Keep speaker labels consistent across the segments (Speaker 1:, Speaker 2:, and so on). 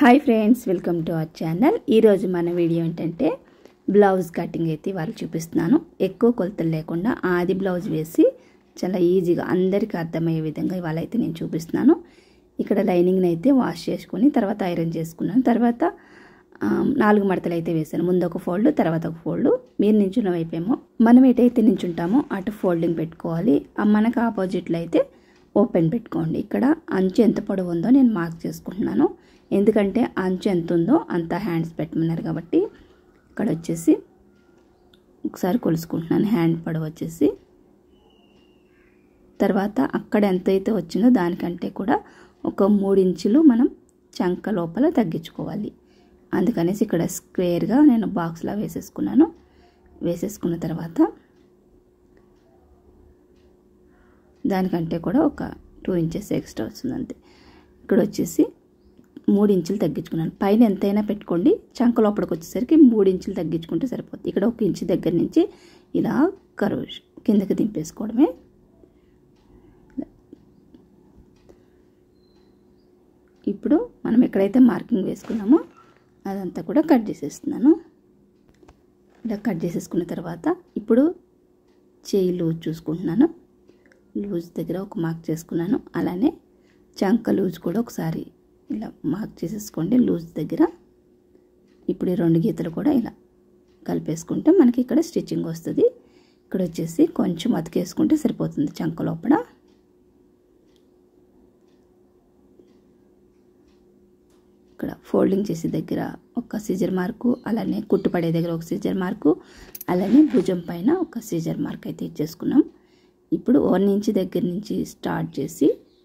Speaker 1: hi friends welcome to our channel ఈరోజు మన video ఏంటంటే బ్లౌజ్ కటింగ్ అయితే వాళ్ళు చూపిస్తున్నాను ఎక్కువ కొలతలు లేకుండా ఆది బ్లౌజ్ వేసి చాలా ఈజీగా అందరికీ అర్థమయ్యే విధంగా ఇవాళ అయితే నేను చూపిస్తున్నాను ఇక్కడ లైనింగ్ని అయితే వాష్ చేసుకొని తర్వాత ఐరన్ చేసుకున్నాను తర్వాత ఆ, నాలుగు మడతలు అయితే వేసాను ముందు ఒక ఫోల్డ్ తర్వాత ఒక ఫోల్డ్ మీరు నించున్న వైపేమో మనం ఎటైతే నించుంటామో అటు ఫోల్డింగ్ పెట్టుకోవాలి ఆ మనకు ఆపోజిట్లో అయితే ఓపెన్ పెట్టుకోండి ఇక్కడ అంచు ఎంత పొడవు ఉందో నేను మార్క్ చేసుకుంటున్నాను ఎందుకంటే అంచు ఎంత ఉందో అంత హ్యాండ్స్ పెట్టమన్నారు కాబట్టి ఇక్కడ వచ్చేసి ఒకసారి కొలుసుకుంటున్నాను హ్యాండ్ పొడవు వచ్చేసి తర్వాత అక్కడ ఎంత అయితే వచ్చిందో దానికంటే కూడా ఒక మూడు ఇంచులు మనం చంక లోపల తగ్గించుకోవాలి అందుకనేసి ఇక్కడ స్క్వేర్గా నేను బాక్స్లా వేసేసుకున్నాను వేసేసుకున్న తర్వాత దానికంటే కూడా ఒక టూ ఇంచెస్ ఎక్స్ట్రా వస్తుంది అంతే ఇక్కడ వచ్చేసి మూడు ఇంచులు తగ్గించుకున్నాను పైన ఎంతైనా పెట్టుకోండి చంక లోపలికి వచ్చేసరికి మూడు ఇంచులు తగ్గించుకుంటే సరిపోతుంది ఇక్కడ ఒక ఇంచు దగ్గర నుంచి ఇలా కరువు కిందకి దింపేసుకోవడమే ఇప్పుడు మనం ఎక్కడైతే మార్కింగ్ వేసుకున్నామో అదంతా కూడా కట్ చేసేస్తున్నాను ఇలా కట్ చేసేసుకున్న తర్వాత ఇప్పుడు చేయి లూజ్ చూసుకుంటున్నాను లూజ్ దగ్గర ఒక మార్క్ చేసుకున్నాను అలానే చంక లూజ్ కూడా ఒకసారి ఇలా మార్క్ చేసేసుకోండి లూజ్ దగ్గర ఇప్పుడు ఈ రెండు గీతలు కూడా ఇలా కలిపేసుకుంటే మనకి ఇక్కడ స్టిచ్చింగ్ వస్తుంది ఇక్కడ వచ్చేసి కొంచెం అతికేసుకుంటే సరిపోతుంది చంక లోపల ఇక్కడ ఫోల్డింగ్ చేసే దగ్గర ఒక సీజర్ మార్కు అలానే కుట్టుపడే దగ్గర ఒక సీజర్ మార్కు అలానే భుజం పైన ఒక సీజర్ మార్క్ అయితే ఇచ్చేసుకున్నాం ఇప్పుడు వన్ ఇంచ్ దగ్గర నుంచి స్టార్ట్ చేసి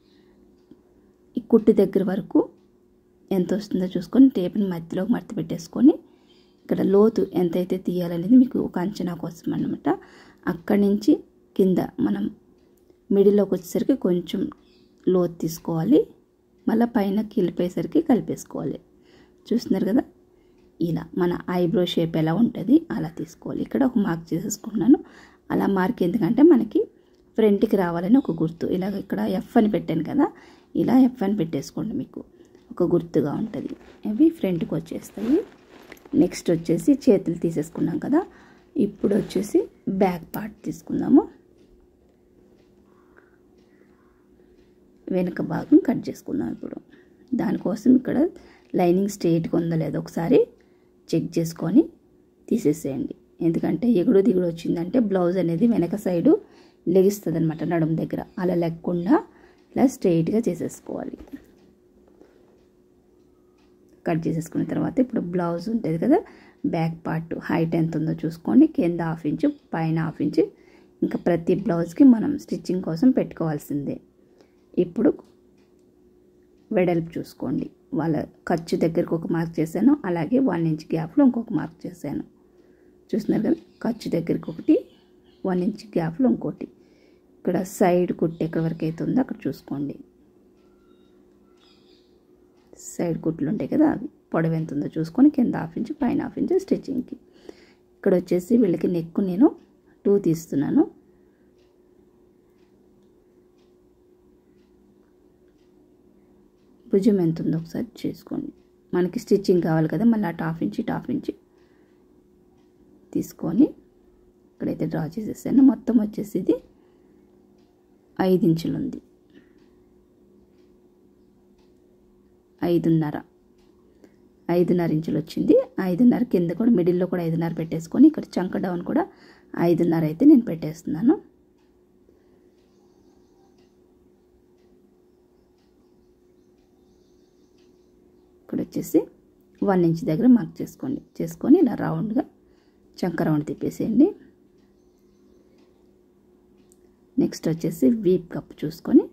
Speaker 1: ఈ కుట్టు దగ్గర వరకు ఎంత వస్తుందో చూసుకొని టేప్ని మధ్యలో మడత పెట్టేసుకొని ఇక్కడ లోతు ఎంతైతే తీయాలనేది మీకు ఒక అంచనా కోసం అనమాట అక్కడి నుంచి కింద మనం మిడిల్లోకి వచ్చేసరికి కొంచెం లోతు తీసుకోవాలి మళ్ళీ పైన కిలిపేసరికి కలిపేసుకోవాలి చూస్తున్నారు కదా ఇలా మన ఐబ్రో షేప్ ఎలా ఉంటుంది అలా తీసుకోవాలి ఇక్కడ ఒక మార్క్ చేసేసుకుంటున్నాను అలా మార్క్ ఎందుకంటే మనకి ఫ్రంట్కి రావాలని ఒక గుర్తు ఇలాగ ఇక్కడ ఎఫ్ అని పెట్టాను కదా ఇలా ఎఫ్ అని పెట్టేసుకోండి మీకు ఒక గుర్తుగా ఉంటుంది అవి ఫ్రంట్కి వచ్చేస్తాయి నెక్స్ట్ వచ్చేసి చేతులు తీసేసుకున్నాం కదా ఇప్పుడు వచ్చేసి బ్యాక్ పార్ట్ తీసుకుందాము వెనుక భాగం కట్ చేసుకుందాం ఇప్పుడు దానికోసం ఇక్కడ లైనింగ్ స్ట్రేట్గా ఉందో లేదో ఒకసారి చెక్ చేసుకొని తీసేసేయండి ఎందుకంటే ఎగుడు దిగుడు వచ్చిందంటే బ్లౌజ్ అనేది వెనక సైడు లెగిస్తుంది అనమాట నడుము దగ్గర అలా లేకుండా ఇలా స్ట్రైట్గా చేసేసుకోవాలి కట్ చేసేసుకున్న తర్వాత ఇప్పుడు బ్లౌజ్ ఉంటుంది కదా బ్యాక్ పార్ట్ హైట్ ఎంత ఉందో చూసుకోండి కింద హాఫ్ ఇంచు పైన హాఫ్ ఇంచు ఇంకా ప్రతి బ్లౌజ్కి మనం స్టిచ్చింగ్ కోసం పెట్టుకోవాల్సిందే ఇప్పుడు వెడల్పు చూసుకోండి వాళ్ళ ఖర్చు దగ్గరకు ఒక మార్క్ చేశాను అలాగే వన్ ఇంచ్ గ్యాప్లో ఇంకొక మార్క్ చేశాను చూస్తున్నారు కదా ఖర్చు దగ్గరికి ఒకటి వన్ ఇంచ్ గ్యాప్లో ఇంకోటి ఇక్కడ సైడ్ కుట్టు ఎక్కడి వరకు అయితే ఉందో అక్కడ చూసుకోండి సైడ్ కుట్లు ఉంటాయి కదా అవి పొడవు ఎంత ఉందో చూసుకొని కింద హాఫ్ ఇంచ్ పైన హాఫ్ ఇంచ్ స్టిచ్చింగ్కి ఇక్కడ వచ్చేసి వీళ్ళకి నెక్ నేను టూ తీస్తున్నాను భుజం ఎంత ఉందో ఒకసారి చేసుకోండి మనకి స్టిచ్చింగ్ కావాలి కదా మళ్ళీ అటు హాఫ్ ఇంచ్ ఇటు హాఫ్ ఇంచ్ తీసుకొని ఇక్కడైతే డ్రా చేసేసాను మొత్తం వచ్చేసి ఇది ఐదు ఇంచులు ఉంది ఐదున్నర ఐదున్నర ఇంచులు వచ్చింది ఐదున్నర కింద కూడా మిడిల్లో కూడా ఐదున్నర పెట్టేసుకొని ఇక్కడ చంక డౌన్ కూడా ఐదున్నర అయితే నేను పెట్టేస్తున్నాను ఇక్కడ వచ్చేసి వన్ ఇంచ్ దగ్గర మార్క్ చేసుకోండి చేసుకొని ఇలా రౌండ్గా చంక రౌండ్ తిప్పేసేయండి నెక్స్ట్ వచ్చేసి వీప్ కప్ చూసుకొని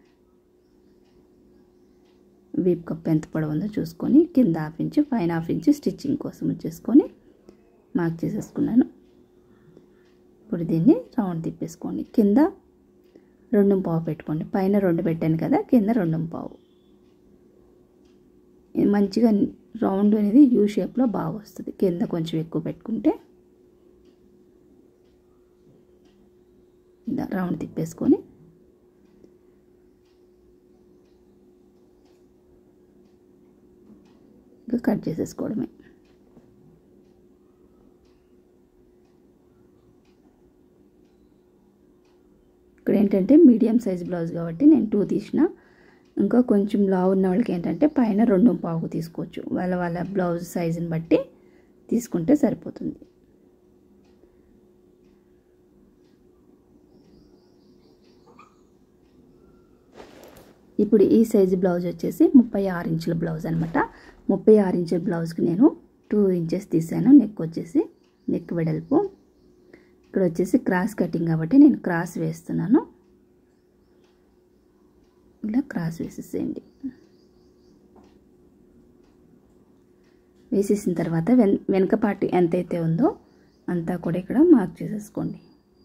Speaker 1: వీప్ కప్ ఎంత పొడవు ఉందో చూసుకొని కింద హాఫ్ ఇంచ్ పైన హాఫ్ ఇంచ్ స్టిచ్చింగ్ కోసం వచ్చేసుకొని మార్క్ చేసేసుకున్నాను ఇప్పుడు దీన్ని రౌండ్ తిప్పేసుకోండి కింద రెండు పావు పెట్టుకోండి పైన రెండు పెట్టాను కదా కింద రెండు పావు మంచిగా రౌండ్ అనేది యూ షేప్లో బాగా వస్తుంది కింద కొంచెం ఎక్కువ పెట్టుకుంటే ఇలా రౌండ్ తిప్పేసుకొని ఇంకా కట్ చేసేసుకోవడమే ఇక్కడ ఏంటంటే మీడియం సైజ్ బ్లౌజ్ కాబట్టి నేను టూ తీసిన ఇంకా కొంచెం లావు ఉన్న వాళ్ళకి ఏంటంటే పైన రెండు పావు తీసుకోవచ్చు వాళ్ళ వాళ్ళ బ్లౌజ్ సైజుని బట్టి తీసుకుంటే సరిపోతుంది ఇప్పుడు ఈ సైజు బ్లౌజ్ వచ్చేసి ముప్పై ఆరు ఇంచుల బ్లౌజ్ అనమాట ముప్పై ఆరు ఇంచుల బ్లౌజ్కి నేను టూ ఇంచెస్ తీసాను నెక్ వచ్చేసి నెక్ వెడల్పు ఇక్కడ వచ్చేసి క్రాస్ కటింగ్ కాబట్టి నేను క్రాస్ వేస్తున్నాను ఇలా క్రాస్ వేసేసేయండి వేసేసిన తర్వాత వెన్ వెనక పార్ట్ ఎంతైతే ఉందో అంతా కూడా ఇక్కడ మార్క్ చేసేసుకోండి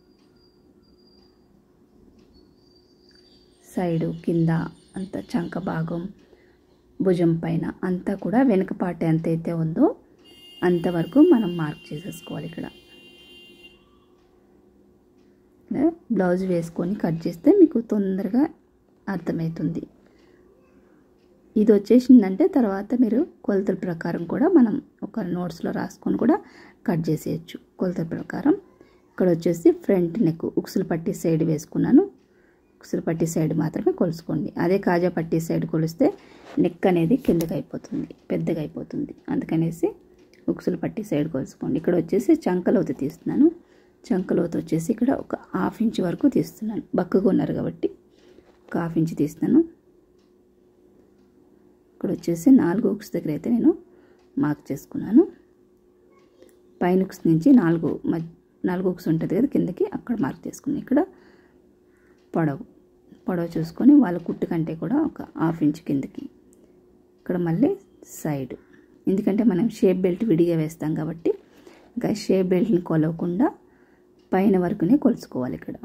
Speaker 1: సైడు కింద అంత చంక భాగం భుజం పైన అంతా కూడా వెనక పార్ట్ ఎంతైతే ఉందో అంతవరకు మనం మార్క్ చేసేసుకోవాలి ఇక్కడ బ్లౌజ్ వేసుకొని కట్ చేస్తే మీకు తొందరగా అర్థమవుతుంది ఇది వచ్చేసిందంటే తర్వాత మీరు కొలతల ప్రకారం కూడా మనం ఒక నోట్స్లో రాసుకొని కూడా కట్ చేసేయచ్చు కొలతల ప్రకారం ఇక్కడ వచ్చేసి ఫ్రంట్ నెక్ ఉక్సులు పట్టి సైడ్ వేసుకున్నాను ఉక్సులు పట్టి సైడ్ మాత్రమే కొలుసుకోండి అదే కాజా పట్టి సైడ్ కొలిస్తే నెక్ అనేది కిందకి అయిపోతుంది పెద్దగా అయిపోతుంది అందుకనేసి ఉక్సులు పట్టి సైడ్ కొలుసుకోండి ఇక్కడ వచ్చేసి చంకలోతు తీస్తున్నాను చంకలోతు వచ్చేసి ఇక్కడ ఒక హాఫ్ ఇంచ్ వరకు తీస్తున్నాను బక్కగా ఉన్నారు కాబట్టి ఒక హాఫ్ ఇంచ్ తీస్తున్నాను ఇక్కడ వచ్చేసి నాలుగు ఉక్స్ దగ్గర అయితే నేను మార్క్ చేసుకున్నాను పైన ఉక్స్ నుంచి నాలుగు నాలుగు ఉక్స్ ఉంటుంది కదా కిందకి అక్కడ మార్క్ చేసుకున్నాను ఇక్కడ పొడవు పొడవు చూసుకొని వాళ్ళ కుట్టు కంటే కూడా ఒక హాఫ్ ఇంచ్ కిందకి ఇక్కడ మళ్ళీ సైడ్ ఎందుకంటే మనం షేప్ బెల్ట్ విడిగా వేస్తాం కాబట్టి ఇంకా షేప్ బెల్ట్ని కొలవకుండా పైన వరకునే కొలుచుకోవాలి ఇక్కడ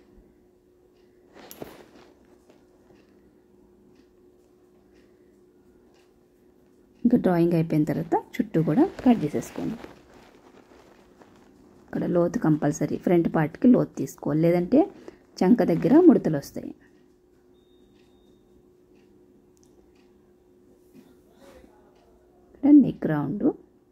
Speaker 1: ఇంకా డ్రాయింగ్ అయిపోయిన తర్వాత చుట్టూ కూడా కట్ చేసేసుకోండి ఇక్కడ లోతు కంపల్సరీ ఫ్రంట్ పార్ట్కి లోతు తీసుకోవాలి లేదంటే చంక దగ్గర ముడతలు వస్తాయి ఇక్కడ నెక్ రౌండ్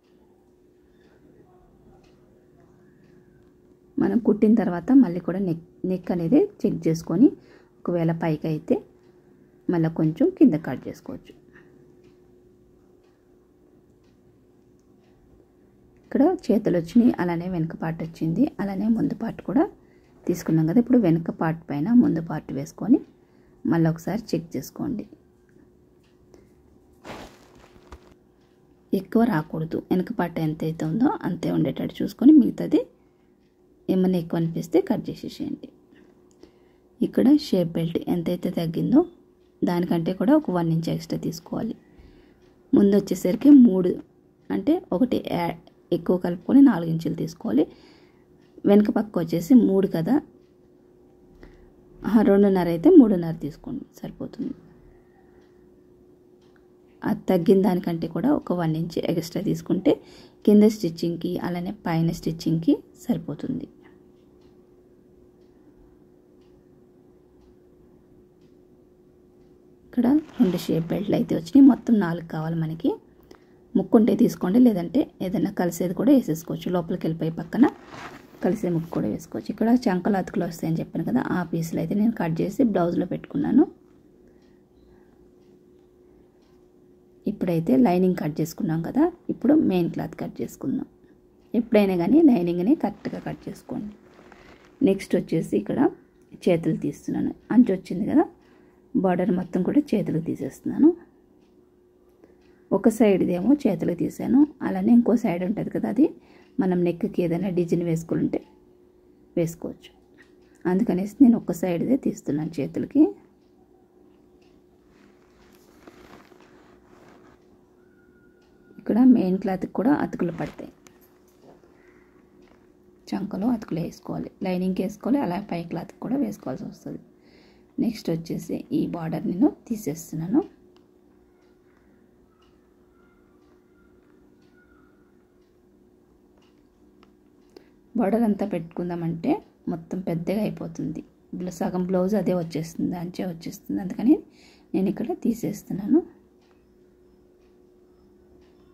Speaker 1: మనం కుట్టిన తర్వాత మళ్ళీ కూడా నెక్ నెక్ అనేది చెక్ చేసుకొని ఒకవేళ పైకి అయితే మళ్ళీ కొంచెం కింద కట్ చేసుకోవచ్చు ఇక్కడ చేతులు వచ్చినాయి అలానే వెనక పార్ట్ వచ్చింది అలానే ముందు పార్ట్ కూడా తీసుకున్నాం కదా ఇప్పుడు వెనక పార్ట్ పైన ముందు పార్ట్ వేసుకొని మళ్ళీ ఒకసారి చెక్ చేసుకోండి ఎక్కువ రాకూడదు వెనక పార్ట్ ఎంత అయితే ఉందో అంతే ఉండేటట్టు చూసుకొని మిగతాది ఏమైనా ఎక్కువ అనిపిస్తే కట్ చేసేసేయండి ఇక్కడ షేప్ బెల్ట్ ఎంతైతే తగ్గిందో దానికంటే కూడా ఒక వన్ ఇంచ్ ఎక్స్ట్రా తీసుకోవాలి ముందు వచ్చేసరికి మూడు అంటే ఒకటి ఎక్కువ కలుపుకొని నాలుగు ఇంచులు తీసుకోవాలి వెనక పక్క వచ్చేసి మూడు కదా రెండున్నర అయితే మూడున్నర తీసుకోండి సరిపోతుంది అది తగ్గిన దానికంటే కూడా ఒక వన్ ఇంచ్ ఎక్స్ట్రా తీసుకుంటే కింద స్టిచ్చింగ్కి అలానే పైన స్టిచ్చింగ్కి సరిపోతుంది ఇక్కడ రెండు షేప్ బెల్ట్లు అయితే వచ్చినాయి మొత్తం నాలుగు కావాలి మనకి ముక్కుంటే తీసుకోండి లేదంటే ఏదైనా కలిసేది కూడా వేసేసుకోవచ్చు లోపలికి వెళ్ళిపోయి పక్కన కలిసే ముక్కు కూడా వేసుకోవచ్చు ఇక్కడ చంకలు అతుకులు వస్తాయని చెప్పాను కదా ఆ పీసులు అయితే నేను కట్ చేసి బ్లౌజ్లో పెట్టుకున్నాను ఇప్పుడైతే లైనింగ్ కట్ చేసుకున్నాం కదా ఇప్పుడు మెయిన్ క్లాత్ కట్ చేసుకుందాం ఎప్పుడైనా కానీ లైనింగ్ని కరెక్ట్గా కట్ చేసుకోండి నెక్స్ట్ వచ్చేసి ఇక్కడ చేతులు తీస్తున్నాను అంచు వచ్చింది కదా బార్డర్ మొత్తం కూడా చేతులు తీసేస్తున్నాను ఒక సైడ్దేమో చేతులు తీసాను అలానే ఇంకో సైడ్ ఉంటుంది కదా అది మనం నెక్కి ఏదైనా డిజైన్ వేసుకుంటే వేసుకోవచ్చు అందుకనేసి నేను ఒక సైడ్దే తీస్తున్నాను చేతులకి ఇక్కడ మెయిన్ క్లాత్కి కూడా అతుకులు పడతాయి చంకలో అతుకులు వేసుకోవాలి లైనింగ్కి వేసుకోవాలి అలా పై క్లాత్కి కూడా వేసుకోవాల్సి వస్తుంది నెక్స్ట్ వచ్చేసి ఈ బార్డర్ నేను తీసేస్తున్నాను బార్డర్ అంతా పెట్టుకుందామంటే మొత్తం పెద్దగా అయిపోతుంది సగం బ్లౌజ్ అదే వచ్చేస్తుంది అంచే వచ్చేస్తుంది అందుకని నేను ఇక్కడ తీసేస్తున్నాను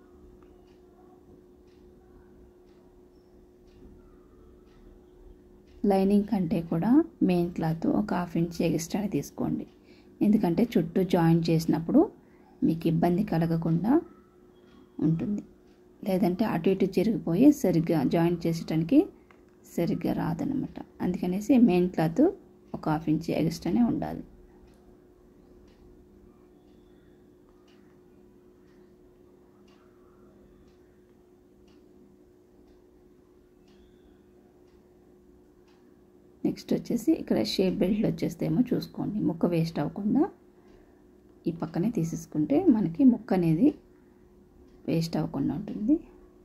Speaker 1: లైనింగ్ కంటే కూడా మెయిన్ క్లాత్ ఒక హాఫ్ ఇంచ్ ఎక్స్ట్రానే తీసుకోండి ఎందుకంటే చుట్టూ జాయింట్ చేసినప్పుడు మీకు ఇబ్బంది కలగకుండా ఉంటుంది లేదంటే అటు ఇటు చిరిగిపోయి సరిగ్గా జాయింట్ చేసేటానికి సరిగ్గా రాదనమాట అందుకనేసి మెయిన్ క్లాత్ ఒక హాఫ్ ఇంచ్ ఎక్స్ట్రానే ఉండాలి నెక్స్ట్ వచ్చేసి ఇక్కడ షేప్ బెల్ట్లు వచ్చేస్తేమో చూసుకోండి ముక్క వేస్ట్ అవ్వకుండా ఈ పక్కనే తీసేసుకుంటే మనకి ముక్క అనేది వేస్ట్ అవ్వకుండా ఉంటుంది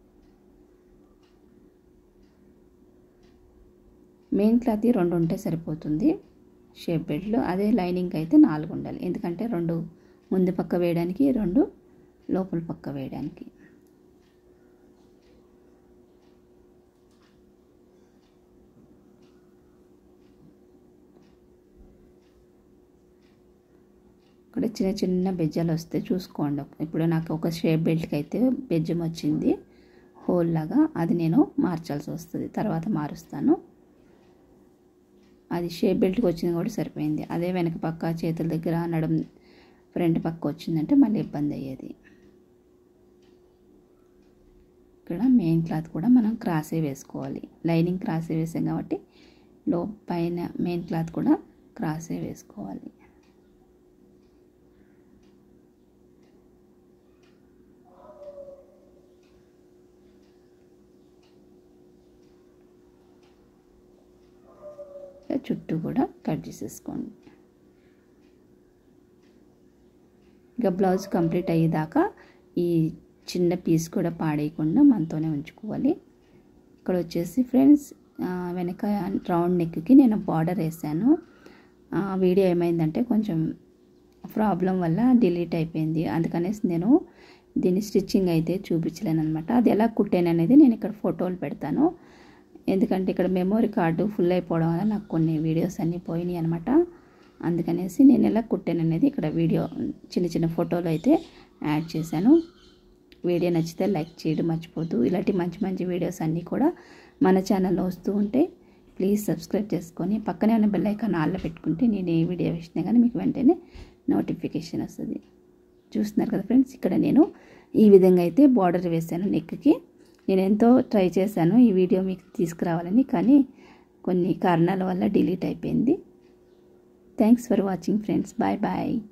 Speaker 1: మెయిన్ క్లాత్ రెండు ఉంటే సరిపోతుంది షేప్ బెల్ట్లు అదే లైనింగ్ అయితే నాలుగు ఉండాలి ఎందుకంటే రెండు ముందు పక్క వేయడానికి రెండు లోపల పక్క వేయడానికి ఇక్కడ చిన్న చిన్న బెజ్జాలు వస్తే చూసుకోండి ఇప్పుడు నాకు ఒక షేప్ బెల్ట్కి అయితే బెజ్జం వచ్చింది హోల్ లాగా అది నేను మార్చాల్సి వస్తుంది తర్వాత మారుస్తాను అది షేప్ బెల్ట్కి వచ్చింది కూడా సరిపోయింది అదే వెనక పక్క చేతుల దగ్గర నడుం ఫ్రంట్ పక్క వచ్చిందంటే మళ్ళీ ఇబ్బంది అయ్యేది ఇక్కడ మెయిన్ క్లాత్ కూడా మనం క్రాసే వేసుకోవాలి లైనింగ్ క్రాసే వేసాం కాబట్టి లో పైన మెయిన్ క్లాత్ కూడా క్రాసే వేసుకోవాలి చుట్టూ కూడా కట్ చేసేసుకోండి ఇక బ్లౌజ్ కంప్లీట్ అయ్యేదాకా ఈ చిన్న పీస్ కూడా పాడేయకుండా మనతోనే ఉంచుకోవాలి ఇక్కడ వచ్చేసి ఫ్రెండ్స్ వెనక రౌండ్ నెక్కి నేను బార్డర్ వేసాను వీడియో ఏమైందంటే కొంచెం ప్రాబ్లం వల్ల డిలీట్ అయిపోయింది అందుకనేసి నేను దీని స్టిచ్చింగ్ అయితే చూపించలేను అనమాట అది ఎలా కుట్టాను అనేది నేను ఇక్కడ ఫోటోలు పెడతాను ఎందుకంటే ఇక్కడ మెమొరీ కార్డు ఫుల్ అయిపోవడం వల్ల నాకు కొన్ని వీడియోస్ అన్నీ పోయినాయి అనమాట అందుకనేసి నేను ఎలా కుట్టాను అనేది ఇక్కడ వీడియో చిన్న చిన్న ఫోటోలు అయితే యాడ్ చేశాను వీడియో నచ్చితే లైక్ చేయడం మర్చిపోద్దు ఇలాంటి మంచి మంచి వీడియోస్ అన్నీ కూడా మన ఛానల్లో వస్తూ ఉంటే ప్లీజ్ సబ్స్క్రైబ్ చేసుకొని పక్కనే ఉన్న బెల్ ఐకాన్ ఆల్లో పెట్టుకుంటే నేను ఏ వీడియో వేసినా కానీ మీకు వెంటనే నోటిఫికేషన్ వస్తుంది చూస్తున్నారు కదా ఫ్రెండ్స్ ఇక్కడ నేను ఈ విధంగా అయితే బార్డర్ వేసాను నెక్కి నేను ఎంతో ట్రై చేశాను ఈ వీడియో మీకు తీసుకురావాలని కానీ కొన్ని కారణాల వల్ల డిలీట్ అయిపోయింది thanks for watching friends bye bye